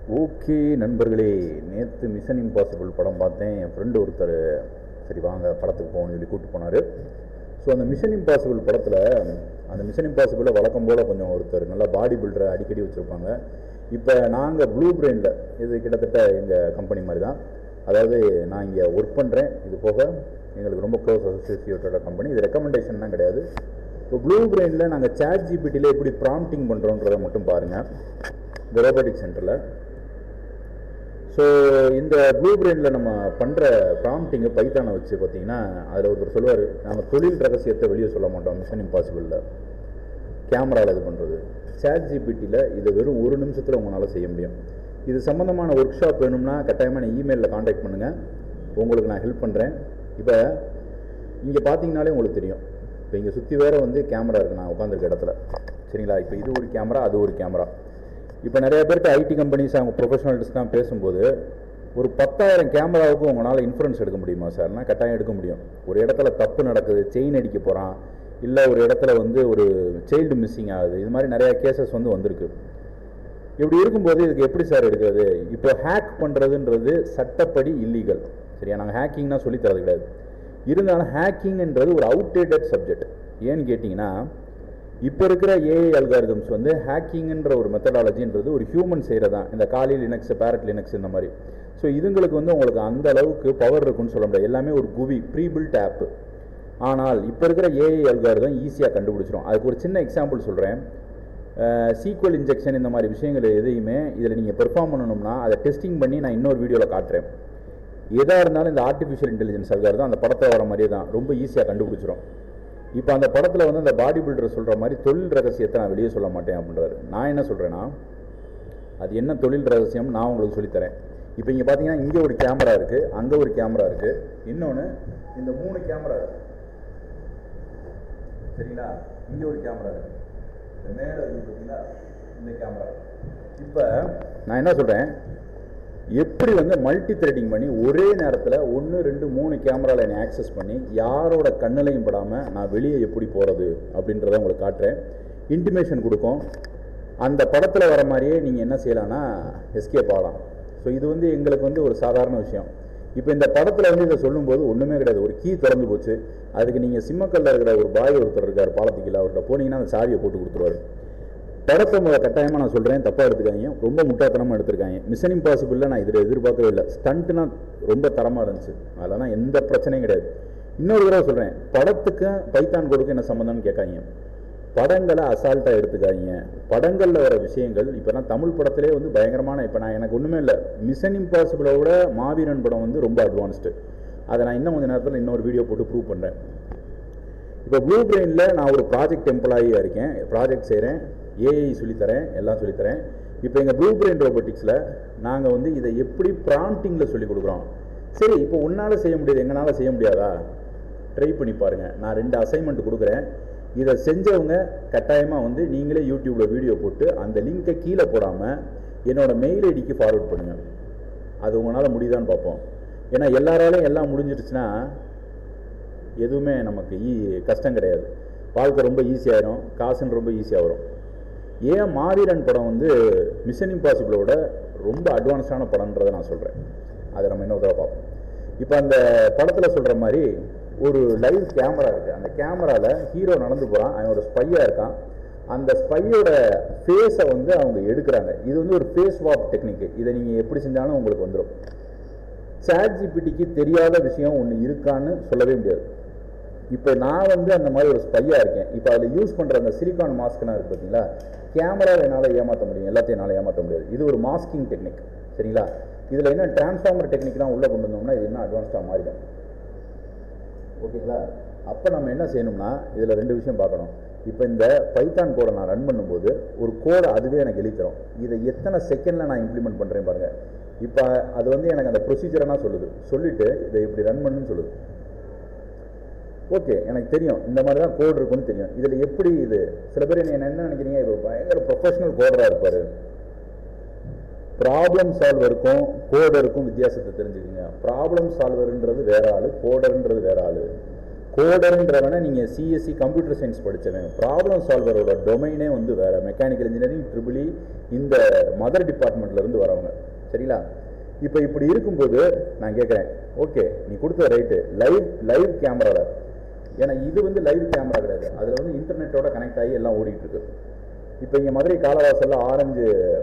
Okay நண்பர்களே நேற்று mission impossible படம் பார்த்தேன் என் ஃப்ரெண்டு ஒருத்தர் சரி வாங்க படத்துக்கு போகணும்னு சொல்லி கூப்பிட்டு போனார் ஸோ அந்த மிஷன் இம்பாசிபிள் படத்தில் அந்த மிஷன் இம்பாசிபிளில் வழக்கம் போல் கொஞ்சம் ஒருத்தர் நல்லா பாடி பில்டரை அடிக்கடி வச்சுருப்பாங்க இப்போ நாங்கள் ப்ளூ பிரெயினில் இது கிட்டத்தட்ட எங்கள் கம்பெனி மாதிரி தான் அதாவது நான் இங்கே ஒர்க் பண்ணுறேன் இது போக எங்களுக்கு ரொம்ப க்ளோஸ் அசோசியேட்டட் கம்பெனி இது ரெக்கமெண்டேஷன்லாம் கிடையாது இப்போ ப்ளூ பிரெயினில் நாங்கள் சேட் ஜிபிடியில் எப்படி ப்ராம்ப்டிங் பண்ணுறோன்றதை மட்டும் பாருங்கள் இந்த ரோபோட்டிக் சென்டரில் ஸோ இந்த ப்ளூ பிரெயினில் நம்ம பண்ணுற ப்ராம்ப்டிங்கை பைத்தானை வச்சு பார்த்தீங்கன்னா அதில் ஒருத்தர் சொல்லுவார் நாங்கள் தொழில் ரகசியத்தை வெளியே சொல்ல மாட்டோம் மிஷன் இம்பாசிபிளில் கேமராவில் இது பண்ணுறது சேட் ஜிபிடியில் இதை வெறும் ஒரு நிமிஷத்தில் உங்களால் செய்ய முடியும் இது சம்மந்தமான ஒர்க் ஷாப் வேணும்னா கட்டாயமாக நீ இமெயிலில் காண்டாக்ட் பண்ணுங்கள் உங்களுக்கு நான் ஹெல்ப் பண்ணுறேன் இப்போ இங்கே பார்த்தீங்கனாலே உங்களுக்கு தெரியும் இப்போ இங்கே சுற்றி வேற வந்து கேமரா இருக்குது நான் உட்காந்துருக்க இடத்துல சரிங்களா இப்போ இது ஒரு கேமரா அது ஒரு கேமரா இப்போ நிறைய பேர்கிட்ட ஐடி கம்பெனிஸ் அவங்க ப்ரொஃபஷனல்ஸ்லாம் பேசும்போது ஒரு பத்தாயிரம் கேமராவுக்கு உங்களால் இன்ஃபரன்ஸ் எடுக்க முடியுமா சார்னா கட்டாயம் எடுக்க முடியும் ஒரு இடத்துல தப்பு நடக்குது செயின் அடிக்க போகிறான் இல்லை ஒரு இடத்துல வந்து ஒரு சைல்டு மிஸ்ஸிங் ஆகுது இது மாதிரி நிறையா கேசஸ் வந்து வந்திருக்கு இப்படி இருக்கும்போது இதுக்கு எப்படி சார் எடுக்கிறது இப்போ ஹேக் பண்ணுறதுன்றது சட்டப்படி இல்லீகல் சரியா நாங்கள் ஹேக்கிங்னா சொல்லி தரது கிடையாது இருந்தாலும் ஹேக்கிங்ன்றது ஒரு அவுடேட்டட் சப்ஜெக்ட் ஏன்னு கேட்டிங்கன்னா இப்போ இருக்கிற ஏஐ அல்காரிதம்ஸ் வந்து ஹேக்கிங்ன்ற ஒரு மெத்தடாலஜின்றது ஒரு ஹியூமன் செய்கிறதான் இந்த காலி லினக்ஸ் பேரட் லினக்ஸ் இந்த மாதிரி ஸோ இதுங்களுக்கு வந்து உங்களுக்கு அந்த அளவுக்கு பவர் இருக்குன்னு சொல்ல முடியாது எல்லாமே ஒரு குவி ப்ரீ பில்ட் ஆப்பு ஆனால் இப்போ இருக்கிற ஏஐ அல்காரிதம் ஈஸியாக கண்டுபிடிச்சிரும் அதுக்கு ஒரு சின்ன எக்ஸாம்பிள் சொல்கிறேன் சீக்வல் இன்ஜெக்ஷன் இந்த மாதிரி விஷயங்கள் எதையுமே இதில் நீங்கள் பெர்ஃபார்ம் பண்ணணும்னா அதை டெஸ்டிங் பண்ணி நான் இன்னொரு வீடியோவில் காட்டுறேன் எதாக இருந்தாலும் இந்த ஆர்டிஃபிஷியல் இன்டெலிஜென்ஸ் அல்காரிதம் அந்த படத்தில் வர மாதிரியே தான் ரொம்ப ஈஸியாக கண்டுபிடிச்சிரும் இப்போ அந்த படத்தில் வந்து அந்த பாடி பில்டர் சொல்கிற மாதிரி தொழில் ரகசியத்தை நான் வெளியே சொல்ல மாட்டேன் அப்படின்றாரு நான் என்ன சொல்கிறேன்னா அது என்ன தொழில் ரகசியம் நான் உங்களுக்கு சொல்லித்தரேன் இப்போ இங்கே பார்த்தீங்கன்னா இங்கே ஒரு கேமரா இருக்குது அங்கே ஒரு கேமரா இருக்குது இன்னொன்று இந்த மூணு கேமரா இருக்குது சரிங்களா இங்கே ஒரு கேமரா இருக்குது இந்த மேலே இருக்கு பார்த்தீங்களா இந்த கேமரா இப்போ நான் என்ன சொல்கிறேன் எப்படி வந்து மல்டி த்ரெட்டிங் பண்ணி ஒரே நேரத்தில் ஒன்று ரெண்டு மூணு கேமராவில் என்னை ஆக்சஸ் பண்ணி யாரோட கண்ணிலையும் படாமல் நான் வெளியே எப்படி போகிறது அப்படின்றத உங்களுக்கு காட்டுறேன் இன்டிமேஷன் கொடுக்கும் அந்த படத்தில் வர மாதிரியே நீங்கள் என்ன செய்யலாம்னா எஸ்கேப் ஆகலாம் ஸோ இது வந்து எங்களுக்கு வந்து ஒரு சாதாரண விஷயம் இப்போ இந்த படத்தில் வந்து இதை சொல்லும்போது ஒன்றுமே கிடையாது ஒரு கீ திறந்து போச்சு அதுக்கு நீங்கள் சிம்மக்கல்ல இருக்கிற ஒரு பாய் ஒருத்தர் இருக்கார் பாலத்துக்கில் அவர்கிட்ட போனீங்கன்னா அந்த சாவியை போட்டு கொடுத்துருவாரு படத்தை முதல்ல கட்டாயமாக நான் சொல்கிறேன் தப்பாக எடுத்துக்காங்க ரொம்ப முட்டாத்தனமாக எடுத்திருக்காங்க மிஷன் இம்பாசிபிளில் நான் இதில் எதிர்பார்க்கவே இல்லை ஸ்டண்ட்டுனா ரொம்ப தரமாக இருந்துச்சு அதெல்லாம் எந்த பிரச்சனையும் கிடையாது இன்னொரு தடவை சொல்கிறேன் படத்துக்கு பைத்தான் கொடுக்க என்ன சம்மந்தம்னு கேட்காங்க படங்களை அசால்ட்டாக எடுத்துக்காதீங்க படங்களில் வர விஷயங்கள் இப்போலாம் தமிழ் படத்திலே வந்து பயங்கரமான இப்போ நான் எனக்கு ஒன்றுமே இல்லை மிஷன் இம்பாசிபிளை விட மாவீரன் படம் வந்து ரொம்ப அட்வான்ஸ்டு அதை நான் இன்னும் கொஞ்சம் நேரத்தில் இன்னொரு வீடியோ போட்டு ப்ரூவ் பண்ணுறேன் இப்போ ப்ளூ பிரெயினில் நான் ஒரு ப்ராஜெக்ட் எம்ப்ளாயியாக இருக்கேன் ப்ராஜெக்ட் செய்கிறேன் ஏஐ சொல்லித்தரேன் எல்லாம் சொல்லித்தரேன் இப்போ எங்கள் ப்ளூ பிரெயின் ரோபோட்டிக்ஸில் நாங்கள் வந்து இதை எப்படி ப்ராம்ப்டிங்கில் சொல்லி கொடுக்குறோம் சரி இப்போ உன்னால் செய்ய முடியாது எங்களால் செய்ய முடியாதா ட்ரை பண்ணி பாருங்கள் நான் ரெண்டு அசைன்மெண்ட் கொடுக்குறேன் இதை செஞ்சவங்க கட்டாயமாக வந்து நீங்களே யூடியூப்பில் வீடியோ போட்டு அந்த லிங்கை கீழே போடாமல் என்னோட மெயில் ஐடிக்கு ஃபார்வர்ட் பண்ணுங்கள் அது உங்களால் முடியுதான்னு பார்ப்போம் ஏன்னா எல்லாராலையும் எல்லாம் முடிஞ்சிருச்சுன்னா எதுவுமே நமக்கு ஈ கஷ்டம் கிடையாது வாழ்க்கை ரொம்ப ஈஸியாயிரும் காசுன்னு ரொம்ப ஈஸியாக வரும் ஏன் மாவீரன் படம் வந்து மிஷன் இம்பாசிபிளோட ரொம்ப அட்வான்ஸான படம்ன்றதை நான் சொல்கிறேன் அதை நம்ம இன்னொரு தடவை பார்ப்போம் இப்போ அந்த படத்தில் சொல்கிற மாதிரி ஒரு லைவ் கேமரா இருக்குது அந்த கேமராவில் ஹீரோ நடந்து போகிறான் அவன் ஒரு ஸ்பையாக இருக்கான் அந்த ஸ்பையோட ஃபேஸை வந்து அவங்க எடுக்கிறாங்க இது வந்து ஒரு ஃபேஸ் வாப் டெக்னிக் இதை நீங்கள் எப்படி செஞ்சாலும் உங்களுக்கு வந்துடும் சேட் ஜிபிடிக்கு தெரியாத விஷயம் ஒன்று இருக்கான்னு சொல்லவே முடியாது இப்போ நான் வந்து அந்த மாதிரி ஒரு ஸ்பையாக இருக்கேன் இப்போ அதில் யூஸ் பண்ணுற அந்த சிலிக்கான் மாஸ்க்லாம் இருக்குது பார்த்தீங்களா கேமராவை என்னால் ஏமாற்ற முடியும் எல்லாத்தையும் என்னால் ஏமாற்ற முடியாது இது ஒரு மாஸ்கிங் டெக்னிக் சரிங்களா இதில் என்ன டிரான்ஸ்ஃபார்மர் டெக்னிக்லாம் உள்ளே கொண்டு வந்தோம்னா இது இன்னும் அட்வான்ஸ்டாக மாறிடும் ஓகேங்களா அப்போ நம்ம என்ன செய்யணும்னா இதில் ரெண்டு விஷயம் பார்க்கணும் இப்போ இந்த பைத்தான் கோடை நான் ரன் பண்ணும்போது ஒரு கோடை அதுவே எனக்கு எழுதித்தரும் இதை எத்தனை செகண்டில் நான் இம்ப்ளிமெண்ட் பண்ணுறேன் பாருங்கள் இப்போ அது வந்து எனக்கு அந்த ப்ரொசீஜரை சொல்லுது சொல்லிவிட்டு இதை இப்படி ரன் பண்ணுன்னு சொல்லுது ஓகே எனக்கு தெரியும் இந்த மாதிரி தான் கோட் இருக்குன்னு தெரியும் இதில் எப்படி இது சில பேர் நீங்கள் என்ன நினைக்கிறீங்க இவர் பயங்கர ப்ரொஃபஷனல் கோடராக இருப்பார் ப்ராப்ளம் சால்வருக்கும் கோடருக்கும் வித்தியாசத்தை தெரிஞ்சுக்கோங்க ப்ராப்ளம் சால்வர்ன்றது வேற ஆள் கோடர்ன்றது வேற ஆள் கோடர்ன்றவனை நீங்கள் சிஎஸ்சி கம்ப்யூட்டர் சயின்ஸ் படித்தவன் ப்ராப்ளம் சால்வரோட டொமைனே வந்து வேறு மெக்கானிக்கல் இன்ஜினியரிங் ட்ரிபிளி இந்த மதர் டிபார்ட்மெண்ட்லேருந்து வரவங்க சரிங்களா இப்போ இப்படி இருக்கும்போது நான் கேட்குறேன் ஓகே நீ கொடுத்த ரைட்டு லைவ் லைவ் கேமராவில் ஏன்னா இது வந்து லைவ் கேமரா கிடையாது அதில் வந்து இன்டர்நெட்டோட கனெக்ட் ஆகி எல்லாம் ஓடிட்டு இருக்கு இப்போ இங்கே மதுரை காலவாசலில் ஆரஞ்சு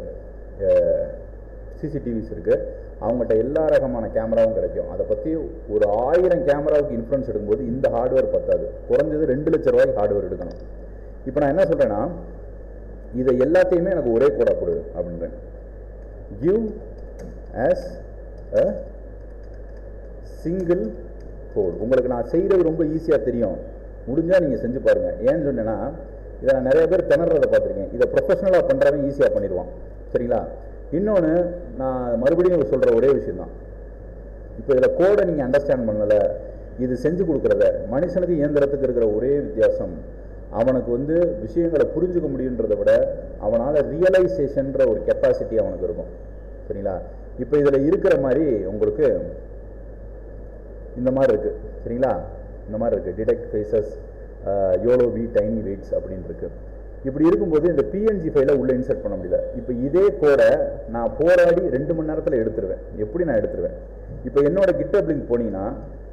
சிசிடிவிஸ் இருக்குது அவங்ககிட்ட எல்லா ரகமான கேமராவும் கிடைக்கும் அதை பற்றி ஒரு ஆயிரம் கேமராவுக்கு இன்ஃப்ளூன்ஸ் எடுக்கும்போது இந்த ஹார்ட்வேர் பத்தாது குறைஞ்சது ரெண்டு லட்ச ரூபாய்க்கு ஹார்ட்வேர் எடுக்கணும் இப்போ நான் என்ன சொல்கிறேன்னா இதை எல்லாத்தையுமே எனக்கு ஒரே கோடா கொடு அப்படின்றேன் give as a single code உங்களுக்கு நான் செய்கிறது ரொம்ப ஈஸியாக தெரியும் முடிஞ்சால் நீங்கள் செஞ்சு பாருங்கள் ஏன்னு சொன்னேன்னா இதை நான் நிறைய பேர் திணறதை பார்த்துருக்கேன் இதை ப்ரொஃபஷனலாக பண்ணுறவன் ஈஸியாக பண்ணிடுவான் சரிங்களா இன்னொன்று நான் மறுபடியும் சொல்கிற ஒரே விஷயந்தான் இப்போ இதில் கோடை நீங்கள் அண்டர்ஸ்டாண்ட் பண்ணலை இது செஞ்சு கொடுக்குறத மனுஷனுக்கு இயந்திரத்துக்கு இருக்கிற ஒரே வித்தியாசம் அவனுக்கு வந்து விஷயங்களை புரிஞ்சுக்க முடியுன்றதை விட அவனால் ரியலைசேஷன்ற ஒரு கெப்பாசிட்டி அவனுக்கு இருக்கும் சரிங்களா இப்போ இதில் இருக்கிற மாதிரி உங்களுக்கு இந்த மாதிரி இருக்குது சரிங்களா இந்த மாதிரி இருக்குது detect faces YOLO v tiny weights அப்படின்னு இருக்கு இப்படி இருக்கும்போது இந்த பிஎன்ஜி ஃபைலை உள்ளே இன்சர்ட் பண்ண முடியல இப்போ இதே கோடை நான் போராடி ரெண்டு மணி நேரத்தில் எடுத்துருவேன் எப்படி நான் எடுத்துருவேன் இப்போ என்னோட கிட்டப் லிங்க் போனீங்கன்னா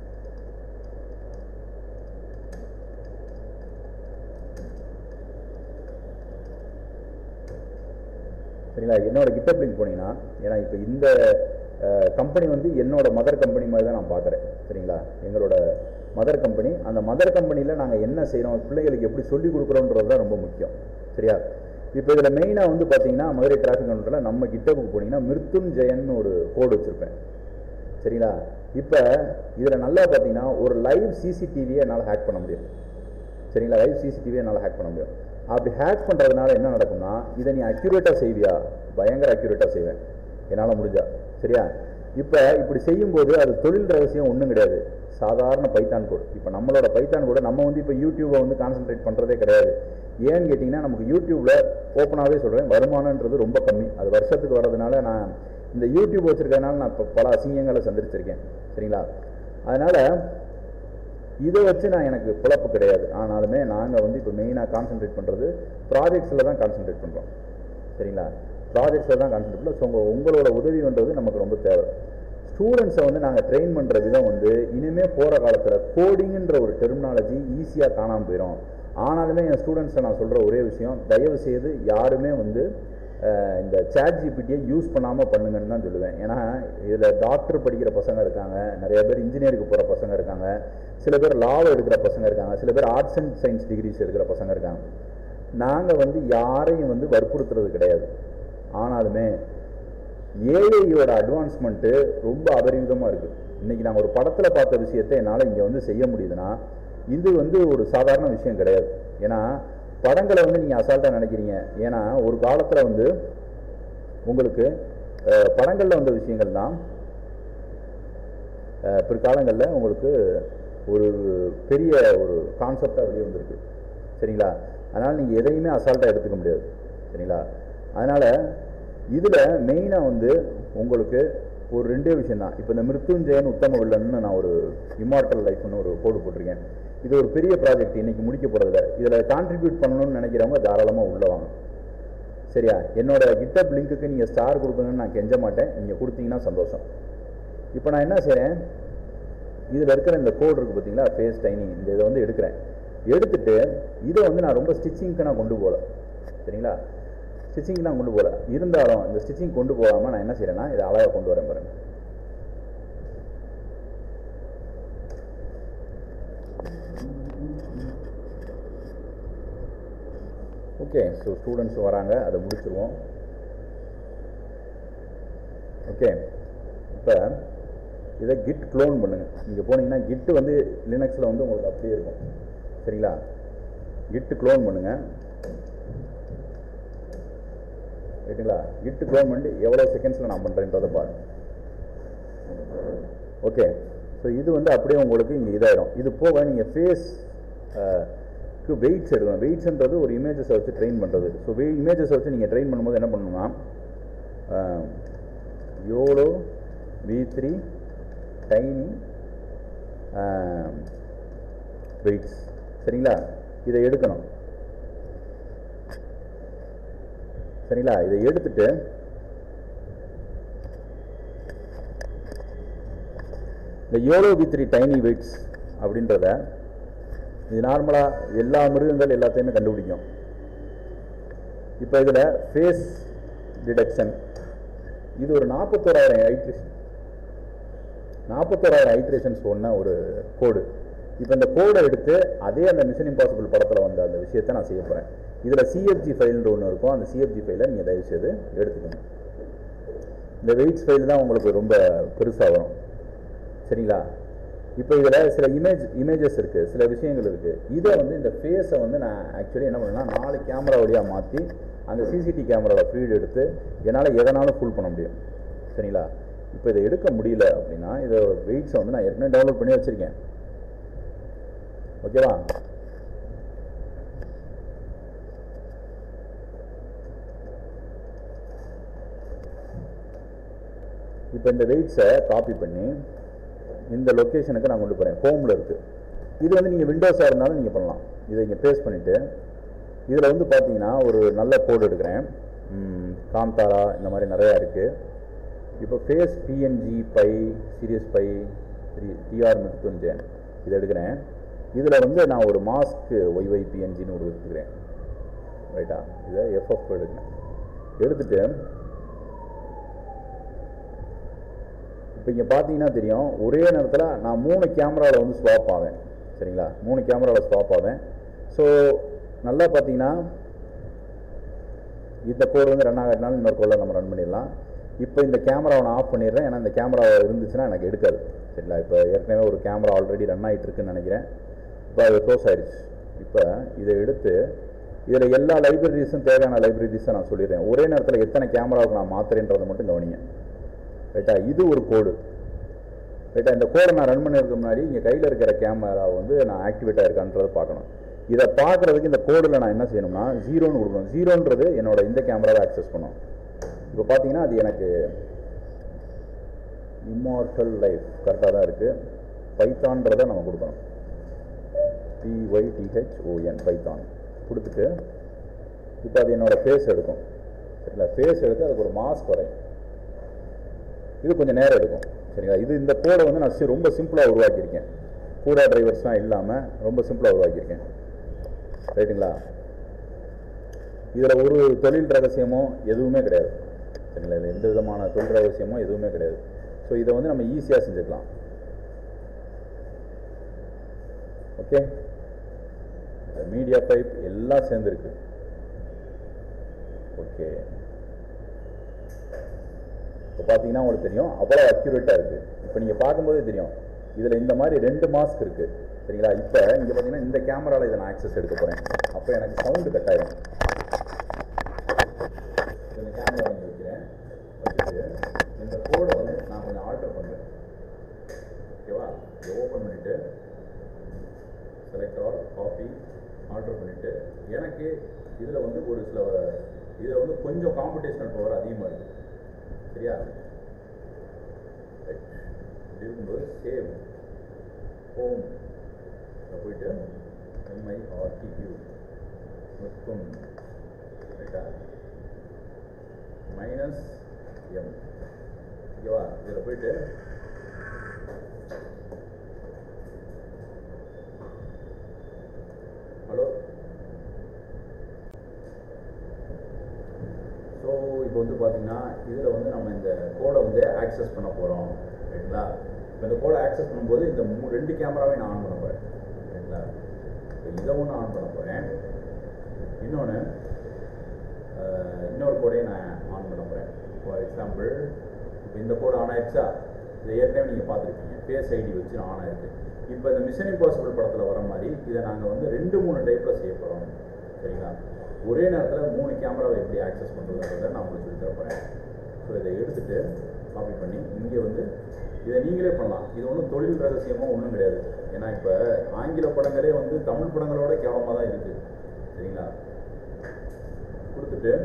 சரிங்களா என்னோட கிட்டப் லிங்க் போனீங்கன்னா ஏன்னா இப்போ இந்த கம்பெனி வந்து என்னோட மதர் கம்பெனி மாதிரி தான் நான் பார்க்குறேன் சரிங்களா எங்களோட மதர் கம்பெனி அந்த மதர் கம்பெனியில் நாங்கள் என்ன செய்கிறோம் பிள்ளைகளுக்கு எப்படி சொல்லிக் கொடுக்குறோன்றது தான் ரொம்ப முக்கியம் சரியா இப்போ இதில் மெயினாக வந்து பார்த்தீங்கன்னா மதுரை டிராஃபிக் கண்ட்ரோலில் நம்ம கிட்டப்புக்கு போனீங்கன்னா மிருத்துஞ்சயன்னு ஒரு கோடு வச்சுருப்பேன் சரிங்களா இப்போ இதில் நல்லா பார்த்தீங்கன்னா ஒரு லைவ் சிசிடிவியை என்னால் ஹேக் பண்ண முடியும் சரிங்களா லைவ் சிசிடிவியை என்னால் ஹேக் பண்ண முடியும் அப்படி ஹேக் பண்ணுறதுனால என்ன நடக்கும்னா இதை நீ அக்யூரேட்டாக செய்வியா பயங்கர அக்யூரேட்டாக செய்வேன் என்னால் முடிஞ்சா சரியா இப்போ இப்படி செய்யும்போது அது தொழில் ரகசியம் ஒன்றும் கிடையாது சாதாரண பைத்தான் கோடு இப்போ நம்மளோட பைத்தான் கூட நம்ம வந்து இப்போ யூடியூப்பை வந்து கான்சென்ட்ரேட் பண்ணுறதே கிடையாது ஏன்னு கேட்டிங்கன்னா நமக்கு யூடியூப்பில் ஓப்பனாகவே சொல்கிறேன் வருமானன்றது ரொம்ப கம்மி அது வருஷத்துக்கு வர்றதுனால நான் இந்த யூடியூப் வச்சுருக்கறதுனால நான் இப்போ பல அசிங்கங்களை சந்திச்சிருக்கேன் சரிங்களா அதனால் இதை வச்சு நான் எனக்கு பிழப்பு கிடையாது ஆனாலுமே நாங்கள் வந்து இப்போ மெயினாக கான்சென்ட்ரேட் பண்ணுறது ப்ராஜெக்ட்ஸில் தான் கான்சென்ட்ரேட் பண்ணுறோம் சரிங்களா ப்ராஜெக்ட்ஸில் தான் கான்சென்ட்ரேட் பண்ணல ஸோ உங்கள் உங்களோட உதவின்றது நமக்கு ரொம்ப தேவை ஸ்டூடெண்ட்ஸை வந்து நாங்கள் ட்ரெயின் பண்ணுற விதம் வந்து இனிமேல் போகிற காலத்தில் கோடிங்குன்ற ஒரு டெர்மினாலஜி ஈஸியாக காணாமல் போயிடும் ஆனாலுமே என் ஸ்டூடெண்ட்ஸை நான் சொல்கிற ஒரே விஷயம் தயவு செய்து யாருமே வந்து அஹ், இந்த சேட் ஜிபிடியை யூஸ் பண்ணாமல் பண்ணுங்கன்னு தான் சொல்லுவேன் ஏன்னா இதில் டாக்டர் படிக்கிற பசங்க இருக்காங்க நிறைய பேர் இன்ஜினியருக்கு போகிற பசங்க இருக்காங்க சில பேர் லாவை எடுக்கிற பசங்க இருக்காங்க சில பேர் ஆர்ட்ஸ் அண்ட் சயின்ஸ் டிகிரிஸ் எடுக்கிற பசங்க இருக்காங்க நாங்கள் வந்து யாரையும் வந்து வற்புறுத்துறது கிடையாது ஆனாலுமே ஏஐயோட அட்வான்ஸ்மெண்ட்டு ரொம்ப அபரிவிதமாக இருக்குது இன்றைக்கி நான் ஒரு படத்தில் பார்த்த விஷயத்தை என்னால் இங்கே வந்து செய்ய முடியுதுன்னா இது வந்து ஒரு சாதாரண விஷயம் கிடையாது ஏன்னா படங்களை வந்து நீங்கள் அசால்ட்டாக நினைக்கிறீங்க ஏன்னா ஒரு காலத்தில் வந்து உங்களுக்கு அஹ், படங்கள்ல வந்த விஷயங்கள் தான் அஹ், பிற்காலங்களில் உங்களுக்கு ஒரு பெரிய ஒரு கான்செப்டாக வெளியே வந்திருக்கு சரிங்களா அதனால் நீங்கள் எதையுமே அசால்ட்டாக எடுத்துக்க முடியாது சரிங்களா அதனால் இதில் மெயினாக வந்து உங்களுக்கு ஒரு ரெண்டே விஷயம் தான் இப்போ இந்த மிருத்யுஞ்சயன் உத்தம வில்லன்னு நான் ஒரு இம்மார்டல் லைஃப்னு ஒரு கோடு போட்டிருக்கேன் இது ஒரு பெரிய ப்ராஜெக்ட் இன்னைக்கு முடிக்க போகிறதில்ல இதில் கான்ட்ரிபியூட் பண்ணணும்னு நினைக்கிறவங்க தாராளமாக உள்ள வாங்க சரியா என்னோட கிட்டப் லிங்க்குக்கு நீங்கள் ஸ்டார் கொடுக்கணும்னு நான் கெஞ்ச மாட்டேன் நீங்கள் கொடுத்தீங்கன்னா சந்தோஷம் இப்போ நான் என்ன செய்கிறேன் இதில் இருக்கிற இந்த கோட் இருக்குது பார்த்தீங்களா ஃபேஸ் டைனிங் இந்த இதை வந்து எடுக்கிறேன் எடுத்துட்டு இதை வந்து நான் ரொம்ப ஸ்டிச்சிங்க்கு நான் கொண்டு போகல சரிங்களா ஸ்டிச்சிங்க்கு நான் கொண்டு போகல இருந்தாலும் இந்த ஸ்டிச்சிங் கொண்டு போகாமல் நான் என்ன செய்கிறேன்னா இதை அழகாக கொண்டு வரேன் பாருங்க ஓகே ஸோ ஸ்டூடெண்ட்ஸ் வராங்க அதை முடிச்சிருவோம் ஓகே இப்போ இதை கிட் க்ளோன் பண்ணுங்க நீங்கள் போனீங்கன்னா கிட் வந்து லினக்ஸில் வந்து உங்களுக்கு அப்படியே இருக்கும் சரிங்களா கிட் க்ளோன் பண்ணுங்க ரைட்டுங்களா கிட் க்ளோன் பண்ணிட்டு எவ்வளோ செகண்ட்ஸில் நான் பண்ணுறேன்றதை பாருங்க ஓகே ஸோ இது வந்து அப்படியே உங்களுக்கு இங்கே இதாயிடும் இது போக நீங்கள் ஃபேஸ் க்கு வெயிட்ஸ் எடுக்கணும் வெயிட்ஸ்ன்றது ஒரு இமேஜஸை வச்சு ட்ரெயின் பண்ணுறது ஸோ வெ இமேஜஸை வச்சு நீங்கள் ட்ரெயின் பண்ணும்போது என்ன பண்ணணும்னா YOLO v three tiny weights சரிங்களா இதை எடுக்கணும் சரிங்களா இதை எடுத்துட்டு இந்த YOLO v three tiny weights அப்படின்றத இது நார்மலாக எல்லா மிருகங்கள் எல்லாத்தையுமே கண்டுபிடிக்கும் இப்போ இதில் ஃபேஸ் டிடெக்ஷன் இது ஒரு நாற்பத்தோராயிரம் ஐட்ரேஷன் நாற்பத்தோராயிரம் ஐட்ரேஷன்ஸ் ஒன்ன ஒரு கோடு இப்போ இந்த கோடை எடுத்து அதே அந்த மிஷன் இம்பாசிபிள் படத்தில் வந்த அந்த விஷயத்தை நான் செய்ய போகிறேன் இதில் சிஎஃப்ஜி ஃபைல்ன்ற ஒன்று இருக்கும் அந்த சிஎஃப்ஜி ஃபைலை நீங்கள் தயவு செய்து எடுத்துக்கணும் இந்த வெயிட்ஸ் ஃபைல் தான் உங்களுக்கு ரொம்ப பெருசாக வரும் சரிங்களா இப்போ இதில் சில இமேஜ் இமேஜஸ் இருக்குது சில விஷயங்கள் இருக்குது இதை வந்து இந்த ஃபேஸை வந்து நான் ஆக்சுவலி என்ன பண்ணேன்னா நாலு கேமரா வழியாக மாற்றி அந்த சிசிடி கேமராவோட ஃபீடு எடுத்து என்னால் எதனாலும் ஃபுல் பண்ண முடியும் சரிங்களா இப்போ இதை எடுக்க முடியல அப்படின்னா இதோட வெயிட்ஸை வந்து நான் ஏற்கனவே டவுன்லோட் பண்ணி வச்சுருக்கேன் ஓகேவா இப்போ இந்த வெயிட்ஸை காப்பி பண்ணி இந்த லொக்கேஷனுக்கு நான் கொண்டு போகிறேன் ஹோமில் இருக்குது இது வந்து நீங்கள் விண்டோஸாக இருந்தாலும் நீங்கள் பண்ணலாம் இதை இங்கே பேஸ்ட் பண்ணிவிட்டு இதில் வந்து பார்த்தீங்கன்னா ஒரு நல்ல கோடு எடுக்கிறேன் ம், காந்தாரா இந்த மாதிரி நிறையா இருக்குது இப்போ ஃபேஸ் பிஎன்ஜி பை சீரியஸ் பை த்ரீ டிஆர் மிருத்துஞ்சன் இதை எடுக்கிறேன் இதில் வந்து நான் ஒரு மாஸ்க்கு ஒய்ஒய் பிஎன்ஜின்னு ஒரு எடுத்துக்கிறேன் ரைட்டா இதை எஃப்எஃப் எடுக்கிறேன் எடுத்துட்டு இப்போ இங்கே பார்த்தீங்கன்னா தெரியும் ஒரே நேரத்தில் நான் மூணு கேமராவில் வந்து ஸ்வாப் ஆவேன் சரிங்களா மூணு கேமராவில் ஸ்வாப் ஆவேன் ஸோ நல்லா பார்த்தீங்கன்னா இந்த கோடு வந்து ரன் ஆகாட்டினாலும் இன்னொரு கோடில் நம்ம ரன் பண்ணிடலாம் இப்போ இந்த கேமராவை நான் ஆஃப் பண்ணிடுறேன் ஏன்னா இந்த கேமரா இருந்துச்சுன்னா எனக்கு எடுக்காது சரிங்களா இப்போ ஏற்கனவே ஒரு கேமரா ஆல்ரெடி ரன் ஆகிட்டு இருக்குன்னு நினைக்கிறேன் இப்போ அது க்ளோஸ் ஆயிடுச்சு இப்போ இதை எடுத்து இதில் எல்லா லைப்ரரிஸும் தேவையான லைப்ரரிஸை நான் சொல்லிடுறேன் ஒரே நேரத்தில் எத்தனை கேமராவுக்கு நான் மாத்துறேன்றதை மட்டும் கவனிங்க ரைட்டா இது ஒரு கோடு ரைட்டா இந்த கோடை நான் ரன் பண்ணியிருக்க முன்னாடி இங்கே கையில் இருக்கிற கேமரா வந்து நான் ஆக்டிவேட் ஆயிருக்கான்றதை பார்க்கணும் இதை பார்க்குறதுக்கு இந்த கோடில் நான் என்ன செய்யணும்னா ஜீரோன்னு கொடுக்கணும் ஜீரோன்றது என்னோட இந்த கேமராவை ஆக்சஸ் பண்ணும் இப்போ பார்த்தீங்கன்னா அது எனக்கு இம்மார்டல் லைஃப் கரெக்டாக தான் இருக்குது பைத்தான்றதை நம்ம கொடுக்கணும் பிஒய்டிஹெச்ஓஎன் பைத்தான் கொடுத்துட்டு இப்போ அது என்னோட ஃபேஸ் எடுக்கும் சரிங்களா ஃபேஸ் எடுத்து அதுக்கு ஒரு மாஸ்க் வரையும் இது கொஞ்சம் நேரம் எடுக்கும் சரிங்களா இது இந்த கோடை வந்து நான் சி- ரொம்ப சிம்பிளாக உருவாக்கியிருக்கேன் கூடா டிரைவர்ஸ்லாம் இல்லாமல் ரொம்ப சிம்பிளாக உருவாக்கியிருக்கேன் ரைட்டுங்களா இதில் ஒரு தொழில் ரகசியமோ எதுவுமே கிடையாது சரிங்களா இதில் எந்த விதமான தொழில் ரகசியமோ எதுவுமே கிடையாது ஸோ இதை வந்து நம்ம ஈஸியாக செஞ்சுக்கலாம் ஓகே மீடியா பைப் எல்லாம் சேர்ந்துருக்கு ஓகே இப்போ பார்த்தீங்கன்னா உங்களுக்கு தெரியும் அவ்வளோ அக்யூரேட்டாக இருக்குது இப்போ நீங்கள் பார்க்கும்போதே தெரியும் இதில் இந்த மாதிரி ரெண்டு மாஸ்க் இருக்குது சரிங்களா இப்போ இங்கே பார்த்தீங்கன்னா இந்த கேமராவில் இதை நான் ஆக்சஸ் எடுக்க போகிறேன் அப்போ எனக்கு சவுண்டு கட் ஆயிடும் இந்த கேமரா வாங்கி வைக்கிறேன் வச்சுட்டு இந்த கோடை வந்து நான் கொஞ்சம் ஆல்டர் பண்ணுறேன் ஓகேவா இதை ஓப்பன் பண்ணிவிட்டு செலக்ட் ஆல் காப்பி ஆல்டர் பண்ணிவிட்டு எனக்கு இதில் வந்து ஒரு சில இதில் வந்து கொஞ்சம் காம்படிஷனல் பவர் அதிகமாக இருக்குது சரியா Right. இப்படி இருக்கும்போது சேவ் ஹோம் போயிட்டு எம்ஐ ஆர்டிக்யூ மொத்தம் ரைட்டா மைனஸ் எம் ஓகேவா இதில் போயிட்டு ஹலோ ஸோ இப்போ வந்து பார்த்தீங்கன்னா இதில் வந்து நம்ம இந்த கோடை வந்து ஆக்சஸ் பண்ண போகிறோம் ரைட்டுங்களா இப்போ இந்த கோடை ஆக்சஸ் பண்ணும்போது இந்த மூ ரெண்டு கேமராவையும் நான் ஆன் பண்ண போகிறேன் ரைட்டுங்களா இப்போ இதை ஒன்று ஆன் பண்ண போகிறேன் இன்னொன்று இன்னொரு கோடையை நான் ஆன் பண்ண போகிறேன் ஃபார் எக்ஸாம்பிள் இப்போ இந்த கோடு ஆன் ஆயிடுச்சா இதை ஏற்கனவே நீங்கள் பார்த்துருப்பீங்க ஃபேஸ் ஐடி வச்சு ஆன் ஆயிருக்கு இப்போ இந்த மிஷன் இம்பாசிபிள் படத்தில் வர மாதிரி இதை நாங்கள் வந்து ரெண்டு மூணு டைப்பில் செய்ய போகிறோம் சரிங்களா ஒரே நேரத்தில் மூணு கேமராவை எப்படி ஆக்சஸ் பண்ணுறதுன்றதை நான் உங்களுக்கு சொல்லி தரப்போகிறேன் ஸோ இதை எடுத்துட்டு காப்பி பண்ணி இங்கே வந்து இதை நீங்களே பண்ணலாம் இது ஒன்றும் தொழில் ரகசியமோ ஒன்றும் கிடையாது ஏன்னா இப்போ ஆங்கில படங்களே வந்து தமிழ் படங்களோட கேவலமாக தான் இருக்குது சரிங்களா கொடுத்துட்டு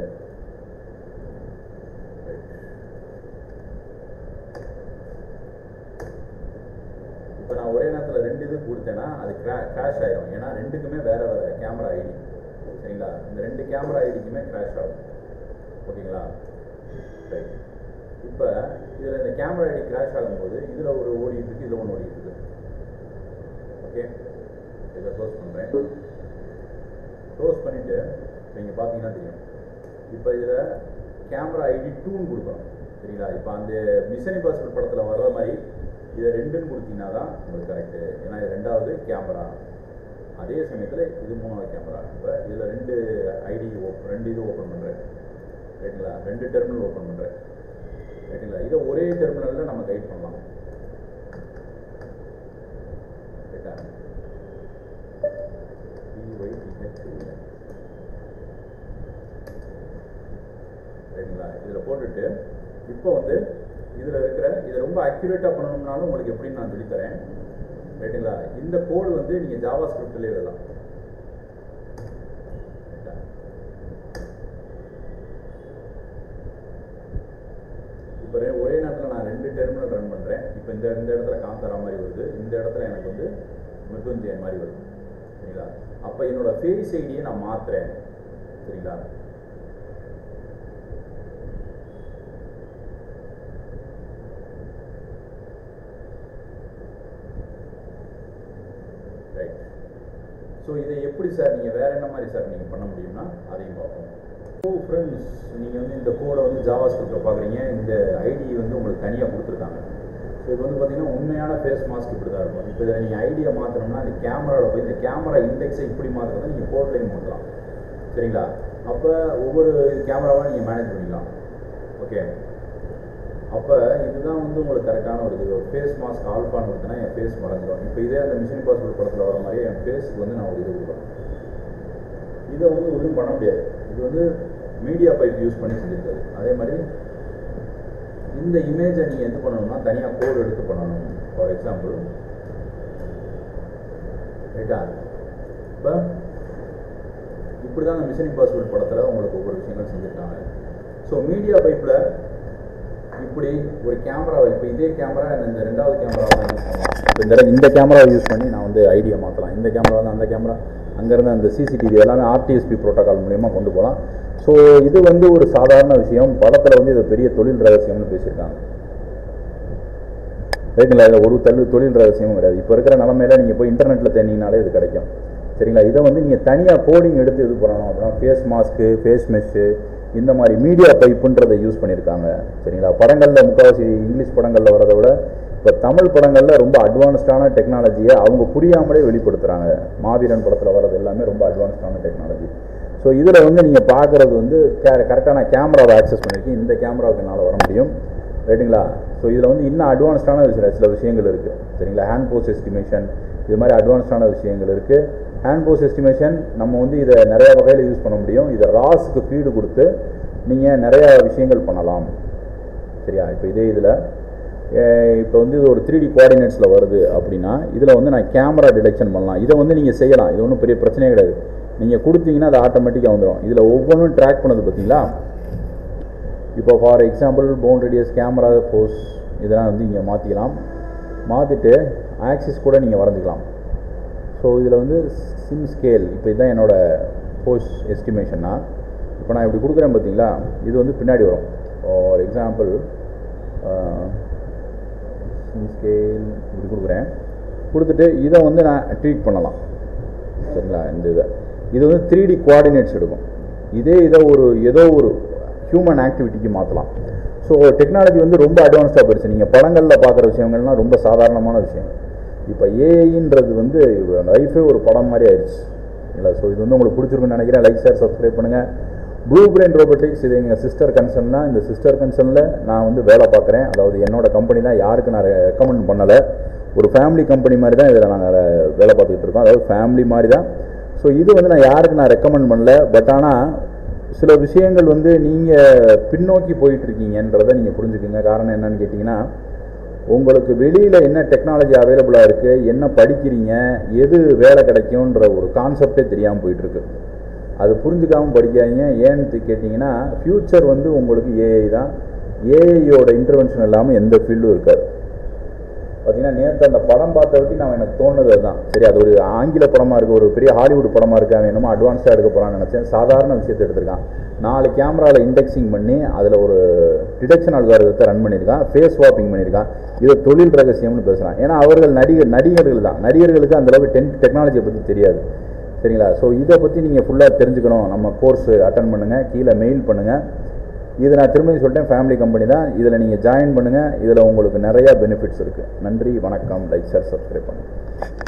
இப்போ நான் ஒரே நேரத்தில் ரெண்டு இது கொடுத்தேன்னா அது கிரா கிராஷ் ஆயிரும் ஏன்னா ரெண்டுக்குமே வேற வேற கேமரா ஐடி சரிங்களா இந்த ரெண்டு கேமரா ஐடிக்குமே கிராஷ் ஆகும் ஓகேங்களா ரைட் இப்போ இதில் இந்த கேமரா ஐடி கிராஷ் ஆகும்போது இதில் ஒரு ஓடிட்டு இருக்கு இதில் ஒன்று ஓடிட்டு இருக்கு ஓகே இதை க்ளோஸ் பண்ணுறேன் க்ளோஸ் பண்ணிவிட்டு நீங்கள் பார்த்தீங்கன்னா தெரியும் இப்போ இதில் கேமரா ஐடி டூன்னு கொடுக்கணும் சரிங்களா இப்போ அந்த மிஷன் இம்பாசிபிள் படத்தில் வர்ற மாதிரி இதை ரெண்டுன்னு கொடுத்தீங்கன்னா தான் உங்களுக்கு கரெக்டு ஏன்னா இது ரெண்டாவது கேமரா அதே சமயத்தில் இது மூணாவது கேமரா இப்போ இதில் ரெண்டு ஐடி ஓப்பன் ரெண்டு இது ஓப்பன் பண்ணுறேன் ரைட்டுங்களா ரெண்டு டெர்மினல் ஓப்பன் பண்ணுறேன் ரைட்டுங்களா இதை ஒரே டெர்மினலில் நம்ம கைட் பண்ணலாம் ரைட்டா PYTH ரைட்டுங்களா இதில் போட்டுட்டு இப்போ வந்து இதில் இருக்கிற இதை ரொம்ப அக்யூரேட்டாக பண்ணணும்னாலும் உங்களுக்கு எப்படின்னு நான் சொல்லித்தரேன் ரைட்டுங்களா இந்த கோடு வந்து நீங்கள் ஜாவா ஸ்கிரிப்டில் எழுதலாம் ரைட்டா இப்போ ரெ- ஒரே நேரத்தில் நான் ரெண்டு டெர்மினல் ரன் பண்ணுறேன் இப்போ இந்த இந்த இடத்துல காந்தாரா மாதிரி வருது இந்த இடத்துல எனக்கு வந்து மிருத்துஞ்சயன் மாதிரி வருது சரிங்களா அப்போ என்னோட ஃபேஸ் ஐடியை நான் மாற்றுறேன் சரிங்களா ரைட் ஸோ இதை எப்படி சார் நீங்கள் வேறு என்ன மாதிரி சார் நீங்கள் பண்ண முடியும்னா அதையும் பார்ப்போம் ஸோ ஃப்ரெண்ட்ஸ் நீங்கள் வந்து இந்த கோடை வந்து ஜாவா ஸ்கிரிப்டில் பார்க்குறீங்க இந்த ஐடி வந்து உங்களுக்கு தனியாக கொடுத்துருக்காங்க ஸோ இப்போ வந்து பார்த்தீங்கன்னா உண்மையான ஃபேஸ் மாஸ்க் இப்படி தான் இருக்கும் இப்போ இதில் நீங்கள் ஐடியை மாற்றணும்னா அந்த கேமராவில் போய் இந்த கேமரா இண்டெக்ஸை இப்படி மாற்றுறதை நீங்கள் கோட்லையும் மாற்றலாம் சரிங்களா அப்போ ஒவ்வொரு கேமராவாக நீங்கள் மேனேஜ் பண்ணிக்கலாம் ஓகே அப்போ இதுதான் வந்து உங்களுக்கு கரெக்டான ஒரு இது ஃபேஸ் மாஸ்க் ஆல்ஃபான்னு கொடுத்தனா என் ஃபேஸ் மறைஞ்சிடும் இப்போ இதே அந்த மிஷின் இம்பாசிபிள் படத்தில் வர மாதிரி என் ஃபேஸுக்கு வந்து நான் ஒரு இது கொடுக்குறேன் இதை வந்து ஒன்றும் பண்ண முடியாது இது வந்து மீடியா பைப் யூஸ் பண்ணி செஞ்சுருக்காது அதே மாதிரி இந்த இமேஜை நீங்கள் எது பண்ணணும்னா தனியாக கோடு எடுத்து பண்ணணும் ஃபார் எக்ஸாம்பிள் ரைட்டா இப்போ இப்படி தான் அந்த மிஷன் இம்பாசிபிள் படத்தில் உங்களுக்கு ஒவ்வொரு விஷயங்கள் செஞ்சுருக்காங்க ஸோ மீடியா பைப்பில் இப்படி ஒரு கேமராவை இப்போ இதே கேமரா இந்த ரெண்டாவது கேமராவை யூஸ் பண்ணலாம் இப்போ இந்த இந்த கேமராவை யூஸ் பண்ணி நான் வந்து ஐடியா மாற்றலாம் இந்த கேமரா வந்து அந்த கேமரா அங்கேருந்து அந்த சிசிடிவி எல்லாமே ஆர்டிஎஸ்பி ப்ரோட்டோகால் மூலியமாக கொண்டு போகலாம் ஸோ இது வந்து ஒரு சாதாரண விஷயம் படத்தில் வந்து இது பெரிய தொழில் ரகசியம்னு பேசியிருக்காங்க ரைட்டுங்களா இதில் ஒரு தள்ளு தொழில் ரகசியமும் கிடையாது இப்போ இருக்கிற நிலமையில நீங்கள் போய் இன்டர்நெட்டில் தேடினாலே இது கிடைக்கும் சரிங்களா இதை வந்து நீங்கள் தனியாக கோடிங் எடுத்து இது பண்ணணும் அப்படின்னா ஃபேஸ் மாஸ்க்கு ஃபேஸ் மெஷ்ஷு இந்த மாதிரி மீடியா பைப்புன்றதை யூஸ் பண்ணியிருக்காங்க சரிங்களா படங்களில் முக்கால்வாசி இங்கிலீஷ் படங்களில் வரதை விட இப்போ தமிழ் படங்களில் ரொம்ப அட்வான்ஸ்டான டெக்னாலஜியை அவங்க புரியாமலே வெளிப்படுத்துகிறாங்க மாவீரன் படத்தில் வர்றது எல்லாமே ரொம்ப அட்வான்ஸ்டான டெக்னாலஜி ஸோ இதில் வந்து நீங்கள் பார்க்குறது வந்து கே கரெக்டாக நான் கேமராவை ஆக்சஸ் பண்ணியிருக்கேன் இந்த கேமராவுக்கு என்னால் வர முடியும் ரைட்டுங்களா ஸோ இதில் வந்து இன்னும் அட்வான்ஸ்டான சில சில விஷயங்கள் இருக்குது சரிங்களா ஹேண்ட் போஸ் எஸ்டிமேஷன் இது மாதிரி அட்வான்ஸ்டான விஷயங்கள் இருக்குது ஹேண்ட் போஸ் எஸ்டிமேஷன் நம்ம வந்து இதை நிறைய வகையில் யூஸ் பண்ண முடியும் இதை ராஸுக்கு ஃபீடு கொடுத்து நீங்கள் நிறையா விஷயங்கள் பண்ணலாம் சரியா இப்போ இதே இதில் இப்போ வந்து இது ஒரு த்ரீ டி கோஆர்டினேட்ஸில் வருது அப்படின்னா இதில் வந்து நான் கேமரா டிடெக்ஷன் பண்ணலாம் இதை வந்து நீங்கள் செய்யலாம் இது ஒன்றும் பெரிய பிரச்சனையே கிடையாது நீங்கள் கொடுத்தீங்கன்னா அது ஆட்டோமேட்டிக்காக வந்துடும் இதில் ஒவ்வொன்றும் ட்ராக் பண்ணது பார்த்தீங்களா இப்போ for example phone radius camera pose இதெல்லாம் வந்து இங்கே மாற்றிக்கலாம் மாற்றிட்டு ஆக்சிஸ் கூட நீங்கள் வரைஞ்சிக்கலாம் ஸோ இதில் வந்து சிம் ஸ்கேல் இப்போ இதுதான் என்னோடய போஸ் எஸ்டிமேஷன்னா இப்போ நான் இப்படி கொடுக்குறேன் பார்த்தீங்களா இது வந்து பின்னாடி வரும் ஃபார் எக்ஸாம்பிள் சிம் ஸ்கேல் இப்படி கொடுக்குறேன் கொடுத்துட்டு இதை வந்து நான் ட்வீட் பண்ணலாம் சரிங்களா இந்த இதை இது வந்து த்ரீ டி கோஆர்டினேட்ஸ் எடுக்கும் இதே இதை ஒரு ஏதோ ஒரு ஹியூமன் ஆக்டிவிட்டிக்கு மாற்றலாம் ஸோ டெக்னாலஜி வந்து ரொம்ப அட்வான்ஸ்டாக போயிடுச்சு நீங்கள் படங்களில் பார்க்குற விஷயங்கள்லாம் ரொம்ப சாதாரணமான விஷயம் இப்போ ஏஐன்றது வந்து லைஃபே ஒரு படம் மாதிரி ஆயிடுச்சு இல்லை ஸோ இது வந்து உங்களுக்கு பிடிச்சிருக்குன்னு நினைக்கிறேன் லைக் ஷேர் சப்ஸ்கிரைப் பண்ணுங்கள் ப்ளூ பிரெயின் ரோபோட்டிக்ஸ் இது எங்கள் சிஸ்டர் கன்சர்ன்னா இந்த சிஸ்டர் கன்சர்னில் நான் வந்து வேலை பார்க்குறேன் அதாவது என்னோட கம்பெனி தான் யாருக்கு நான் ரெக்கமெண்ட் பண்ணலை ஒரு ஃபேமிலி கம்பெனி மாதிரி தான் இதில் நாங்கள் வேலை பார்த்துக்கிட்டு இருக்கோம் அதாவது ஃபேமிலி மாதிரி தான் ஸோ இது வந்து நான் யாருக்கு நான் ரெக்கமெண்ட் பண்ணல பட் ஆனால் சில விஷயங்கள் வந்து நீங்கள் பின்னோக்கி போயிட்டு இருக்கீங்கன்றதை நீங்கள் புரிஞ்சுக்குங்க காரணம் என்னன்னு கேட்டிங்கன்னா உங்களுக்கு வெளியில் என்ன டெக்னாலஜி அவைலபிளாக இருக்குது என்ன படிக்கிறீங்க எது வேலை கிடைக்கும்ன்ற ஒரு கான்செப்டே தெரியாமல் போயிட்டுருக்கு அது புரிஞ்சுக்காமல் படிக்காதீங்க ஏன்னு கேட்டிங்கன்னா ஃப்யூச்சர் வந்து உங்களுக்கு ஏஐ தான் ஏஐயோட இன்டர்வென்ஷன் இல்லாமல் எந்த ஃபீல்டும் இருக்காது பார்த்தீங்கன்னா நேற்று அந்த படம் பார்த்த விட்டு நான் எனக்கு தோணுது அதுதான் சரி அது ஒரு ஆங்கில படமாக இருக்குது ஒரு பெரிய ஹாலிவுட் படமாக இருக்கு அவன் என்னமோ அட்வான்ஸாக எடுக்க போகிறான்னு நினச்சேன் சாதாரண விஷயத்தை எடுத்திருக்கான் நாலு கேமராவில் இண்டெக்ஸிங் பண்ணி அதில் ஒரு டிடெக்ஷன் அல்காரதத்தை ரன் பண்ணியிருக்கான் ஃபேஸ் ஸ்வாப்பிங் பண்ணியிருக்கான் இதை தொழில் ரகசியம்னு பேசுகிறான் ஏன்னா அவர்கள் நடிகர் நடிகர்கள் தான் நடிகர்களுக்கு அந்தளவுக்கு டென் டெக்னாலஜியை பற்றி தெரியாது சரிங்களா ஸோ இதை பற்றி நீங்கள் ஃபுல்லாக தெரிஞ்சுக்கணும் நம்ம கோர்ஸ் அட்டன் பண்ணுங்கள் கீழே மெயில் பண்ணுங்கள் இது நான் திரும்பி சொல்லிட்டேன் ஃபேமிலி கம்பெனி தான் இதில் நீங்கள் ஜாயின் பண்ணுங்கள் இதில் உங்களுக்கு நிறையா பெனிஃபிட்ஸ் இருக்குது நன்றி வணக்கம் லைக் ஷேர் சப்ஸ்கிரைப் பண்ணுங்கள்